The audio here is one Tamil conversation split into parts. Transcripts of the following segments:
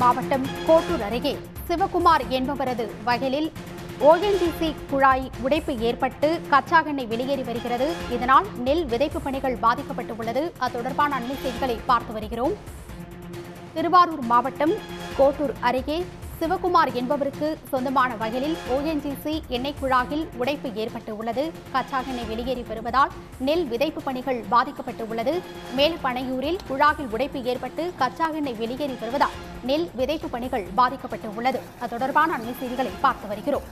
மாவட்டம் கோட்டூர் அருகே சிவகுமார் என்பவரது வயலில் ஓஎன்ஜிசி குழாய் உடைப்பு ஏற்பட்டு கச்சா எண்ணெய் வெளியேறி வருகிறது இதனால் நெல் விதைப்பு பணிகள் பாதிக்கப்பட்டு உள்ளது அது தொடர்பான அண்மை செய்திகளை பார்த்து வருகிறோம் திருவாரூர் மாவட்டம் கோட்டூர் அருகே சிவகுமார் என்பவருக்கு சொந்தமான வயலில் ஓஎன்ஜிசி எண்ணெய் குழாயில் உடைப்பு ஏற்பட்டு உள்ளது கச்சா எண்ணெய் வெளியேறி வருவதால் நெல் விதைப்பு பணிகள் பாதிக்கப்பட்டு உள்ளது மேல்பனையூரில் குழாயில் உடைப்பு ஏற்பட்டு கச்சா எண்ணெய் வெளியேறி வருவதால் நெல் விதைப்பு பணிகள் பாதிக்கப்பட்டு உள்ளது அது தொடர்பான அண்மை செய்திகளை பார்த்து வருகிறோம்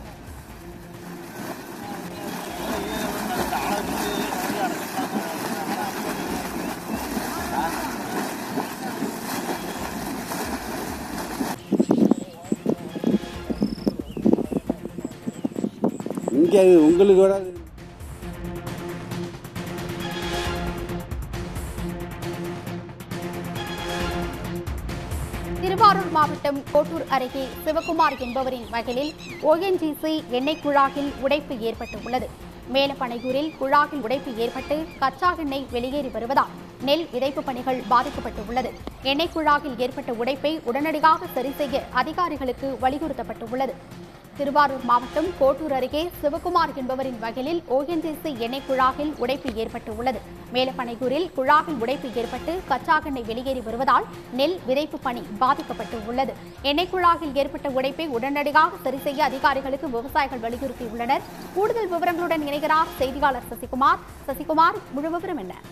இங்கே அது உங்களுக்கு வராது திருவாரூர் மாவட்டம் கோட்டூர் அருகே சிவகுமார் என்பவரின் வயலில் ஓஎன்ஜிசி எண்ணெய் குழாயில் உடைப்பு ஏற்பட்டு உள்ளது மேலப்பனையூரில் குழாயில் உடைப்பு ஏற்பட்டு கச்சா எண்ணெய் வெளியேறி வருவதால் நெல் விதைப்பு பணிகள் பாதிக்கப்பட்டு உள்ளது எண்ணெய் குழாயில் ஏற்பட்ட உடைப்பை உடனடியாக சரி செய்ய அதிகாரிகளுக்கு வலியுறுத்தப்பட்டுள்ளது திருவாரூர் மாவட்டம் கோட்டூர் அருகே சிவகுமார் என்பவரின் வயலில் ஓஎன்ஜிசி எண்ணெய் குழாயில் உடைப்பு ஏற்பட்டு உள்ளது மேலப்பனையூரில் குழாயில் உடைப்பு ஏற்பட்டு கச்சா எண்ணெய் வெளியேறி வருவதால் நெல் விதைப்பு பணி பாதிக்கப்பட்டு உள்ளது எண்ணெய் குழாயில் ஏற்பட்ட உடைப்பை உடனடியாக சரி செய்ய அதிகாரிகளுக்கு விவசாயிகள் வலியுறுத்தியுள்ளனர் கூடுதல் விவரங்களுடன் இணைகிறார் செய்தியாளர் சசிகுமார் சசிகுமார் முழு விவரம் என்ன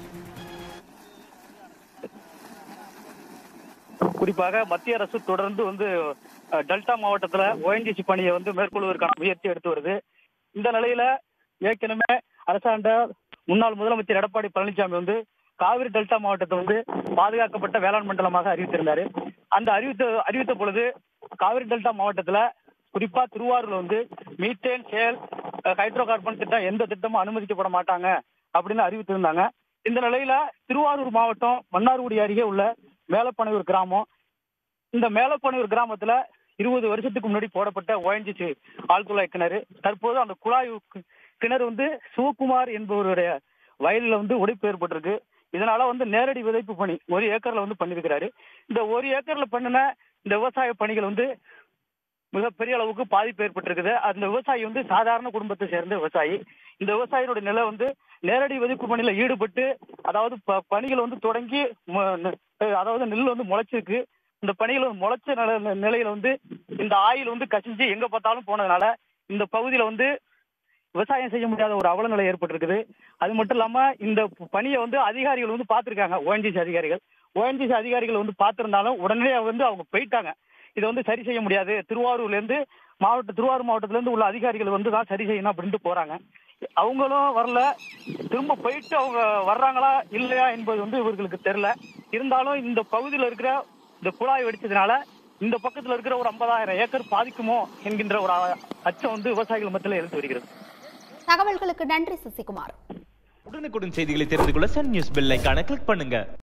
குறிப்பாக மத்திய அரசு தொடர்ந்து வந்து அஹ், டெல்டா மாவட்டத்துல ஓஎன்ஜிசி பணியை வந்து மேற்கொள்வதற்கான முயற்சி எடுத்து வருது இந்த நிலையில ஏற்கனவே அரசாண்ட முன்னாள் முதலமைச்சர் எடப்பாடி பழனிசாமி வந்து காவிரி டெல்டா மாவட்டத்தை வந்து பாதுகாக்கப்பட்ட வேளாண் மண்டலமாக அறிவித்திருந்தாரு அந்த அறிவித்த அறிவித்த பொழுது காவிரி டெல்டா மாவட்டத்துல குறிப்பா திருவாரூர்ல வந்து மீத்தேன் சேல் அஹ், ஹைட்ரோ கார்பன் திட்டம் எந்த திட்டமும் அனுமதிக்கப்பட மாட்டாங்க அப்படின்னு அறிவித்திருந்தாங்க இந்த நிலையில திருவாரூர் மாவட்டம் மன்னார்குடி அருகே உள்ள மேலப்பனையூர் கிராமம் இந்த மேலப்பனையூர் கிராமத்துல இருபது வருஷத்துக்கு முன்னாடி போடப்பட்ட ஓஎன்ஜிசி ஆழ்குழாய் கிணறு தற்போது அந்த குழாய் கு- கிணறு வந்து சிவகுமார் என்பவருடைய வயலில் வந்து உடைப்பு ஏற்பட்டிருக்கு இதனால வந்து நேரடி விதைப்பு பணி ஒரு ஏக்கர்ல வந்து பண்ணிருக்கிறாரு இந்த ஒரு ஏக்கர்ல பண்ணின இந்த விவசாய பணிகள் வந்து மிகப்பெரிய அளவுக்கு பாதிப்பு ஏற்பட்டிருக்குது அந்த விவசாயி வந்து சாதாரண குடும்பத்தை சேர்ந்த விவசாயி இந்த விவசாயியோட நிலை வந்து நேரடி விதைப்பு பணியில ஈடுபட்டு அதாவது ப- பணிகள் வந்து தொடங்கி ம- ந- அதாவது நெல் வந்து முளைச்சிருக்கு இந்த பணிகள் வந்து முளைச்ச நில- நிலையில வந்து இந்த ஆயில் வந்து கசிஞ்சு எங்க பார்த்தாலும் போனதுனால இந்த பகுதியில வந்து விவசாயம் செய்ய முடியாத ஒரு அவல நிலை ஏற்பட்டிருக்குது அது மட்டும் இல்லாம இந்த பணியை வந்து அதிகாரிகள் வந்து பார்த்திருக்காங்க ஓஎன்ஜிசி அதிகாரிகள் ஓஎன்ஜிசி அதிகாரிகள் வந்து பார்த்திருந்தாலும் உடனே வந்து அவங்க போயிட்டாங்க இதை வந்து சரி செய்ய முடியாது திருவாரூர்ல இருந்து மாவட்ட திருவாரூர் மாவட்டத்துல இருந்து உள்ள அதிகாரிகள் வந்து தான் சரி செய்யணும் அப்படின்ட்டு போறாங்க அவங்களும் வரல திரும்ப போயிட்டு அவங்க வர்றாங்களா இல்லையா என்பது வந்து இவர்களுக்கு தெரியல இருந்தாலும் இந்த பகுதியில் இருக்கிற இந்த குழாய் வெடிச்சதுனால இந்த பக்கத்துல இருக்கிற ஒரு ஐம்பதாயிரம் ஏக்கர் பாதிக்குமோ என்கின்ற ஒரு அ- அச்சம் வந்து விவசாயிகள் மத்தியில் எழுந்து வருகிறது தகவல்களுக்கு நன்றி சசிகுமார் உடனுக்குடன் செய்திகளை தெரிந்து கொள்ள சன் நியூஸ் பெல் ஐகானை கிளிக் பண்ணுங்க